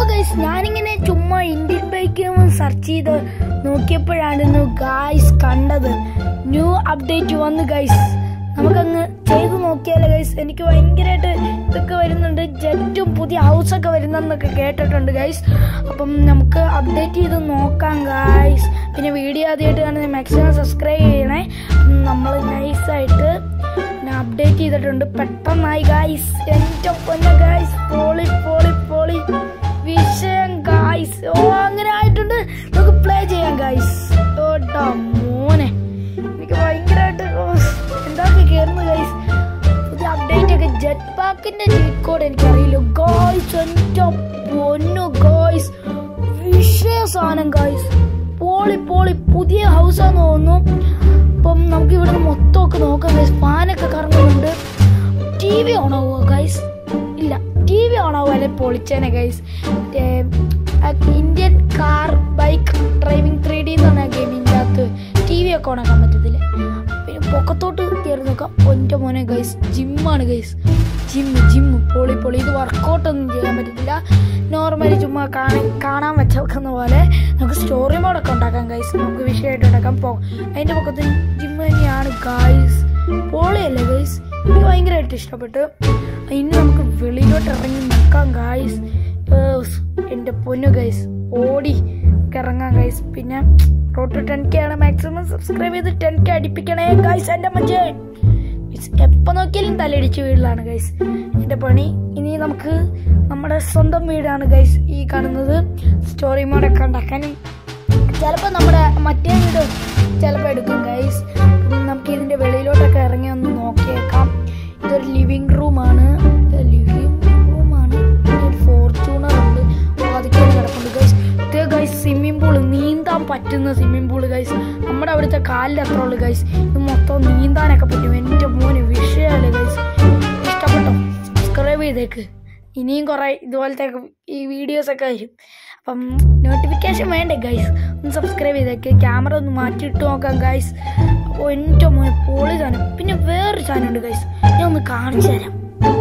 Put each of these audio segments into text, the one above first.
അപ്പൊ ഗൈസ് ഞാനിങ്ങനെ ചുമ്മാ ഇന്ത്യൻ ബൈക്ക് സെർച്ച് ചെയ്ത് നോക്കിയപ്പോഴായിരുന്നു ഗായ്സ് കണ്ടത് ന്യൂ അപ്ഡേറ്റ് വന്നു ഗൈസ് നമുക്കങ്ങ് ചെയ്ത് നോക്കിയാലോ ഗൈസ് എനിക്ക് ഭയങ്കരമായിട്ട് ഇതൊക്കെ വരുന്നുണ്ട് ജെറ്റും പുതിയ ഹൗസൊക്കെ വരുന്നെന്നൊക്കെ കേട്ടിട്ടുണ്ട് ഗൈസ് അപ്പം നമുക്ക് അപ്ഡേറ്റ് ചെയ്ത് നോക്കാം ഗായ്സ് പിന്നെ വീഡിയോ ആദ്യമായിട്ട് കാണുന്ന മാക്സിമം സബ്സ്ക്രൈബ് ചെയ്യണേ നമ്മൾ നൈസായിട്ട് അപ്ഡേറ്റ് ചെയ്തിട്ടുണ്ട് പെട്ടെന്നായി ഗായ്സ് എൻ്റെ പൊന്ന ഗായ്സ് പോളി പോളി പോളി വിഷയം ഗായ്സ് ഓ അങ്ങനെ ആയിട്ടുണ്ട് നമുക്ക് പ്ലേ ചെയ്യാം ഗായ്സ് ഓട്ടാ മോനെ എനിക്ക് ഭയങ്കരമായിട്ട് എന്തൊക്കെ കയറുന്നു ഗൈസ് പുതിയ അപ്ഡേറ്റ് ഒക്കെ ജെറ്റ് പാക്കിന്റെ ചീറ്റ് കോഡ് എനിക്കറിയില്ല ഗോയ്സ് എൻ്റെ പൊന്നു ഗോയ്സ് വിഷയ സാധനം ഗോയ്സ് പോളി പോളി പുതിയ ഹൗസാന്ന് തോന്നുന്നു അപ്പം നമുക്ക് ഇവിടെ മൊത്തമൊക്കെ നോക്കാം ഗൈസ് ഫാനൊക്കെ കറങ്ങുന്നുണ്ട് ടി വി ഓണാവുക ഗൈസ് ഇല്ല ടി വി ഓണാവുക അല്ലെ പൊളിച്ചേനെ guys Indian car bike driving three D എന്ന് പറഞ്ഞ ഗെയിമിൻ്റെ അകത്ത് ടി വി ഒക്കെ ഓണാക്കാൻ പറ്റത്തില്ല പിന്നെ പൊക്കത്തോട്ട് കയറി നോക്കാം ഒറ്റ മോനെ ഗൈസ് ജിമ്മാണ് ഗൈസ് ജിമ്മ് ജിമ്മ് പൊളി പൊളി ഇത് വർക്കൗട്ടൊന്നും ചെയ്യാൻ പറ്റത്തില്ല നോർമലി ചുമ്മാ കാണാൻ കാണാൻ വെച്ചേക്കുന്ന പോലെ നമുക്ക് സ്റ്റോറി മോഡൊക്കെ ഉണ്ടാക്കാം ഗൈസ് നമുക്ക് വിഷയമായിട്ട് ഉണ്ടാക്കാം പോ അതിൻ്റെ പക്കത്ത് ജിമ്മ് തന്നെയാണ് ഗൈസ് പൊളിയല്ലേ ഗൈസ് എനിക്ക് ഭയങ്കരമായിട്ട് ഇഷ്ടപ്പെട്ടു ഇനി നമുക്ക് വെളിയിലോട്ട് ഇറങ്ങി നിൽക്കാം ഗൈസ് എൻ്റെ പൊന്നു ഗൈസ് ഓടി ഇറങ്ങാം ഗൈസ് പിന്നെ റോഡ് ടെൻ കെ ആണ് മാക്സിമം സബ്സ്ക്രൈബ് ചെയ്ത് ടെൻ കെ അടിപ്പിക്കണേ ഗൈസ് എൻ്റെ മജേ എപ്പോൾ നോക്കിയാലും തലയിടിച്ച് വീട്ടിലാണ് ഗൈസ് എൻ്റെ പണി ഇനി നമുക്ക് നമ്മുടെ സ്വന്തം വീടാണ് ഗൈസ് ഈ കാണുന്നത് സ്റ്റോറി മോഡൊക്കെ ഉണ്ടാക്കാനും ചിലപ്പോൾ നമ്മുടെ മറ്റേ വീട് ചിലപ്പോൾ എടുക്കും ഗൈസ് നമുക്ക് ഇതിൻ്റെ വെളിയിലോട്ടൊക്കെ ഇറങ്ങി ഒന്ന് നോക്കിയേക്കാം ഇതൊരു ലിവിങ് റൂമാണ് ലിവിങ് റൂമാണ് ഒരു ഫോർച്യൂണർ ഉണ്ട് അതൊക്കെ കിടപ്പുണ്ട് ഗൈസ് ഇത് ഗൈസ് സ്വിമ്മിംഗ് പൂള് നീന്താൻ പറ്റുന്ന സ്വിമ്മിംഗ് പൂള് ഗൈസ് നമ്മുടെ അവിടുത്തെ കാലിൽ അത്ര ഉള്ളു ഗൈസ് ഇത് മൊത്തം നീന്താനൊക്കെ പറ്റും എൻ്റെ മോന് വിഷയമല്ലേ ഗൈസ് ഇഷ്ടപ്പെട്ടോ സബ്സ്ക്രൈബ് ചെയ്തേക്ക് ഇനിയും കുറേ ഇതുപോലത്തെ ഈ വീഡിയോസൊക്കെ വരും അപ്പം നോട്ടിഫിക്കേഷൻ വേണ്ടേ ഗൈസ് ഒന്ന് സബ്സ്ക്രൈബ് ചെയ്തേക്ക് ക്യാമറ ഒന്ന് മാറ്റിയിട്ട് നോക്കാം ഗൈസ് അപ്പോൾ എൻ്റെ മോനെ പൊളി സാധനം പിന്നെ വേറൊരു സാധനമുണ്ട് ഗൈസ് ഞാൻ ഒന്ന് കാണിച്ചു തരാം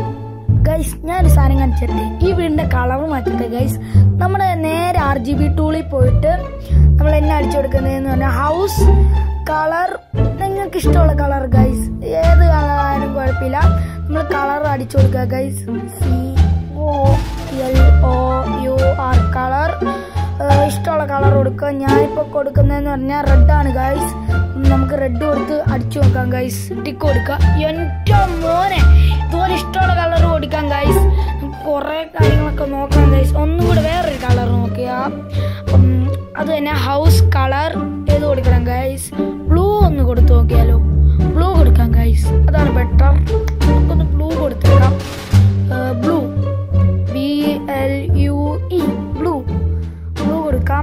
ഗൈസ് ഞാനൊരു സാധനം കാണിച്ചു തരട്ടെ ഈ വീടിൻ്റെ കളർ മാറ്റട്ടെ ഗൈസ് നമ്മുടെ നേരെ ആർ ജി ബി ടൂളിൽ പോയിട്ട് നമ്മൾ എന്നെ അടിച്ചു കൊടുക്കുന്നതെന്ന് പറഞ്ഞാൽ ഹൗസ് കളർ നിങ്ങൾക്ക് ഇഷ്ടമുള്ള കളർ ഗൈസ് ഏത് കളറായാലും കുഴപ്പമില്ല നമ്മൾ കളർ അടിച്ചു കൊടുക്കുക guys C O L O U R colour ഇഷ്ടമുള്ള കളർ കൊടുക്കുക ഞാനിപ്പോൾ കൊടുക്കുന്നതെന്ന് പറഞ്ഞാൽ റെഡാണ് ഗൈസ് നമുക്ക് റെഡ് കൊടുത്ത് അടിച്ചു നോക്കാം ഗൈസ് ടിക്ക് കൊടുക്കുക എൻ്റെ മോനെ ഇതുപോലെ ഇഷ്ടമുള്ള കളർ കൊടുക്കാം ഗൈസ് കുറേ കാര്യങ്ങളൊക്കെ നോക്കാം ഗൈസ് ഒന്നും കൂടെ വേറൊരു കളർ നോക്കിയ അപ്പം അത് തന്നെ ഹൗസ് കളർ ഏത് കൊടുക്കണം ഗൈസ് ബ്ലൂ ഒന്ന് കൊടുത്തു നോക്കിയാലോ ബ്ലൂ കൊടുക്കാം ഗൈസ് അതാണ് ബെറ്റർ നമുക്കൊന്ന് ബ്ലൂ കൊടുത്തേക്കാം blue B L U E blue blue കൊടുക്കാം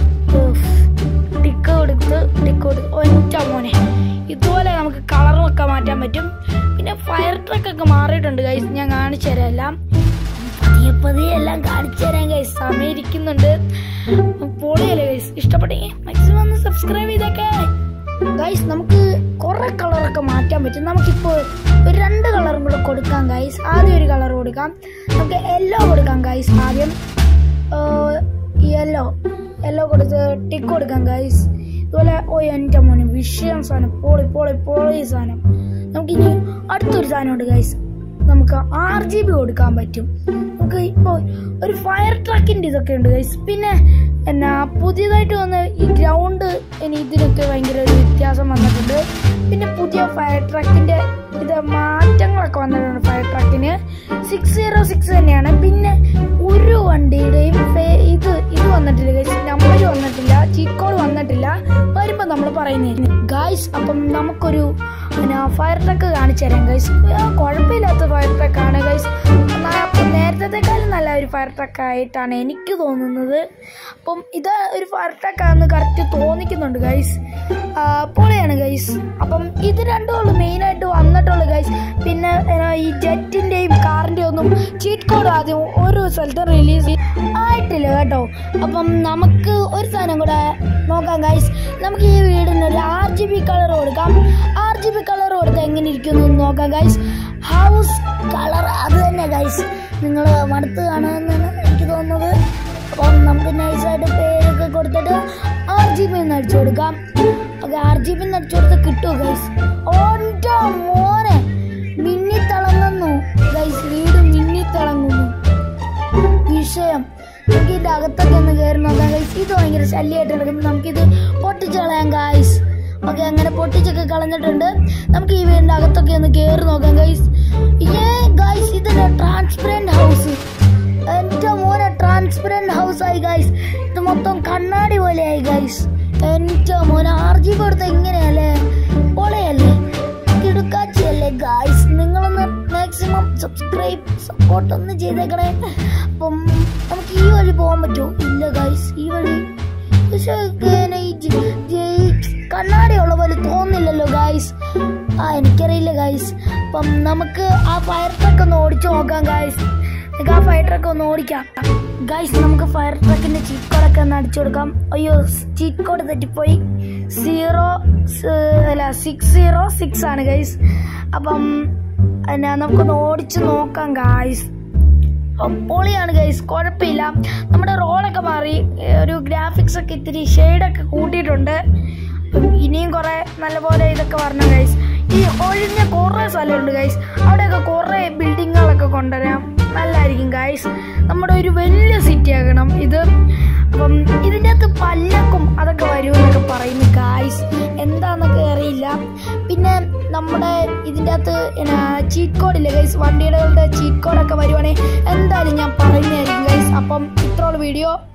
ടിക്ക് കൊടുത്ത് ടിക്ക് കൊടുത്ത് ഒറ്റ മോനെ ഇതുപോലെ നമുക്ക് കളറും ഒക്കെ മാറ്റാൻ പറ്റും പിന്നെ ഫയർ ട്രക്ക് ഒക്കെ മാറിയിട്ടുണ്ട് ഗൈസ് ഞാൻ കാണിച്ചു തരാം എല്ലാം പതിയെ പതിയെ എല്ലാം കാണിച്ചു തരാൻ ഗൈസ് സമയം ഇരിക്കുന്നുണ്ട് പൊളിയല്ലേ ഗൈസ് ഇഷ്ടപ്പെട്ടെങ്കിൽ മാക്സിമം ഒന്ന് സബ്സ്ക്രൈബ് ചെയ്തേക്കേ ഗൈസ് നമുക്ക് കുറെ കളറൊക്കെ മാറ്റാൻ പറ്റും നമുക്കിപ്പോൾ ഒരു രണ്ട് കളറും കൂടെ കൊടുക്കാം ഗൈസ് ആദ്യം ഒരു കളർ കൊടുക്കാം നമുക്ക് യെല്ലോ കൊടുക്കാം ഗൈസ് ആദ്യം യെല്ലോ യെല്ലോ കൊടുത്ത് ടിക്ക് കൊടുക്കാം ഗൈസ് ഇതുപോലെ ഓ എൻ്റെ മോനെ വിഷയം സാധനം പോളി പോളി പോളി സാധനം നമുക്കിനി അടുത്തൊരു സാധനമുണ്ട് ഗൈസ് നമുക്ക് ആർ ജി ബി കൊടുക്കാൻ പറ്റും നമുക്ക് ഇപ്പോൾ ഒരു ഫയർ ട്രക്കിൻ്റെ ഇതൊക്കെ ഉണ്ട് ഗൈസ് പിന്നെ എന്നാ പുതിയതായിട്ട് വന്ന ഈ ഗ്രൗണ്ട് ഇനി ഇതിനൊക്കെ ഭയങ്കര ഒരു വ്യത്യാസം വന്നിട്ടുണ്ട് പിന്നെ പുതിയ ഫയർ ട്രക്കിൻ്റെ ഇത് മാറ്റങ്ങളൊക്കെ വന്നിട്ടുണ്ട് ഫയർ ട്രക്കിന് സിക്സ് സീറോ സിക്സ് തന്നെയാണ് പിന്നെ ഒരു വണ്ടിയുടെയും ഇത് ഇത് വന്നിട്ടില്ല ഗൈസ് നമ്പർ വന്നിട്ടില്ല ചീറ്റ് കോഡ് വന്നിട്ടില്ല വരുമ്പോൾ നമ്മൾ പറയുന്നത് ഗൈസ് അപ്പം നമുക്കൊരു പിന്നെ ഫയർ ട്രക്ക് കാണിച്ചു തരാം ഗൈസ് കുഴപ്പമില്ലാത്ത ഫയർ ട്രക്കാണ് ഗൈസ് നേരത്തെക്കാളും നല്ല ഒരു ഫയർ ട്രക്ക് ആയിട്ടാണ് എനിക്ക് തോന്നുന്നത് അപ്പം ഇത് ഒരു ഫയർ ട്രക്കാണെന്ന് കറക്റ്റ് തോന്നിക്കുന്നുണ്ട് ഗൈസ് പൊളിയാണ് ഗൈസ് അപ്പം ഇത് രണ്ടുമുള്ളൂ മെയിനായിട്ട് വന്നിട്ടുള്ളൂ ഗൈസ് പിന്നെ ഈ ജെറ്റിൻ്റെയും കാറിൻ്റെയും ഒന്നും ചീറ്റ് കോഡ് ആദ്യം ഒരു സ്ഥലത്ത് റിലീസ് ആയിട്ടില്ല കേട്ടോ അപ്പം നമുക്ക് ഒരു സാധനം കൂടെ നോക്കാം ഗൈസ് നമുക്ക് ഈ വീടിന് ഒരു ആർ ജി ബി കളർ കൊടുക്കാം ആർ ജി ബി കളർ കൊടുത്ത് എങ്ങനെ ഇരിക്കുന്നു നോക്കാം ഗൈസ് ഹൗസ് കളർ അത് തന്നെ ഗൈസ് നിങ്ങൾ മടുത്ത് കാണുമെന്നാണ് എനിക്ക് തോന്നുന്നത് ജി ബി ഒന്ന് അടിച്ചു കൊടുക്കാം ഓക്കെ ആർ ജി ബി അടിച്ചു കൊടുത്താൽ കിട്ടുമോ ഗൈസ് ഓൻ്റെ മോനെ മിന്നി തിളങ്ങുന്നു ഗൈസ് വീട് മിന്നി തിളങ്ങുന്നു വിഷയം നമുക്ക് ഇതിന്റെ അകത്തൊക്കെ ഒന്ന് കയറി നോക്കാം ഗൈസ് ഇത് ഭയങ്കര ശല്യമായിട്ട് കിടക്കുന്നു നമുക്കിത് പൊട്ടിച്ച് കളയാം ഗൈസ് ഓക്കെ അങ്ങനെ പൊട്ടിച്ചൊക്കെ കളഞ്ഞിട്ടുണ്ട് നമുക്ക് ഈ വീടിന്റെ അകത്തൊക്കെ ഒന്ന് കയറി നോക്കാം ഗൈസ് ഏ ഗൈസ് ഇതിന്റെ ട്രാൻസ്പെറന്റ് ഹൗസ് എന്റെ മോനെ ട്രാൻസ്പെറന്റ് ഹൗസ് ആയി ഗൈസ് ഇത് മൊത്തം കണ്ണാടി പോലെയായി ഗൈസ് എന്റെ മോനെ ആർ ജി കൊടുത്ത ഇങ്ങനെയല്ലേ പൊളയല്ലേ കിടുക്കാച്ചിയല്ലേ ഗായ്സ് നിങ്ങളൊന്ന് മാക്സിമം സബ്സ്ക്രൈബ് സപ്പോർട്ട് ഒന്ന് ചെയ്തേക്കണേ അപ്പം നമുക്ക് ഈ വഴി പോകാൻ പറ്റുമോ ഇല്ല ഗായ്സ് ഈ വഴി പക്ഷേ ഇങ്ങനെ ഈ ജി- ജി- കണ്ണാടി ഉള്ള പോലെ തോന്നില്ലല്ലോ ഗായ്സ് ആ എനിക്കറിയില്ല ഗായ്സ് അപ്പം നമുക്ക് ആ ഫയർ ട്രക്ക് ഒന്ന് ഓടിച്ചു നോക്കാം ഗായ്സ് നമുക്ക് ആ ഫയർ ട്രക്ക് ഒന്ന് ഓടിക്കാം ഗായ്സ് നമുക്ക് ഫയർ ട്രക്കിന്റെ ചീറ്റ് കോഡൊക്കെ ഒന്ന് അടിച്ചു കൊടുക്കാം അയ്യോ ചീറ്റ് കോഡ് തെറ്റിപ്പോയി സീറോ അല്ല സിക്സ് സീറോ സിക്സ് ആണ് ഗൈസ് അപ്പം എന്നാ നമുക്കൊന്ന് ഓടിച്ച് നോക്കാം ഗായ്സ് പൊളിയാണ് ഗൈസ് കുഴപ്പമില്ല നമ്മുടെ റോളൊക്കെ മാറി ഏ, ഒരു ഗ്രാഫിക്സ് ഒക്കെ ഇത്തിരി ഷെയ്ഡൊക്കെ കൂട്ടിയിട്ടുണ്ട് അപ്പം ഇനിയും കുറേ നല്ലപോലെ ഇതൊക്കെ വരണം ഗൈസ് ഈ ഒഴിഞ്ഞ കുറേ സ്ഥലമുണ്ട് ഗൈസ് അവിടെയൊക്കെ കുറേ ബിൽഡിങ്ങുകളൊക്കെ കൊണ്ടുവരാം നല്ലതായിരിക്കും ഗൈസ് നമ്മുടെ ഒരു വലിയ സിറ്റി ആകണം ഇത് അപ്പം ഇതിൻ്റെ അകത്ത് പല്ലക്കും അതൊക്കെ വരുമെന്നൊക്കെ പറയുന്നു ഗായ്സ് എന്താന്നൊക്കെ അറിയില്ല പിന്നെ നമ്മുടെ ഇതിൻ്റെ അകത്ത് എന്നാ ചീറ്റ് കോഡില്ലേ ഗൈസ് വണ്ടിയുടെ ചീറ്റ് കോഡൊക്കെ വരുവാണെങ്കിൽ എന്തായാലും ഞാൻ പറയുന്നതായിരിക്കും ഗൈസ് അപ്പം ഇത്രയുള്ള വീഡിയോ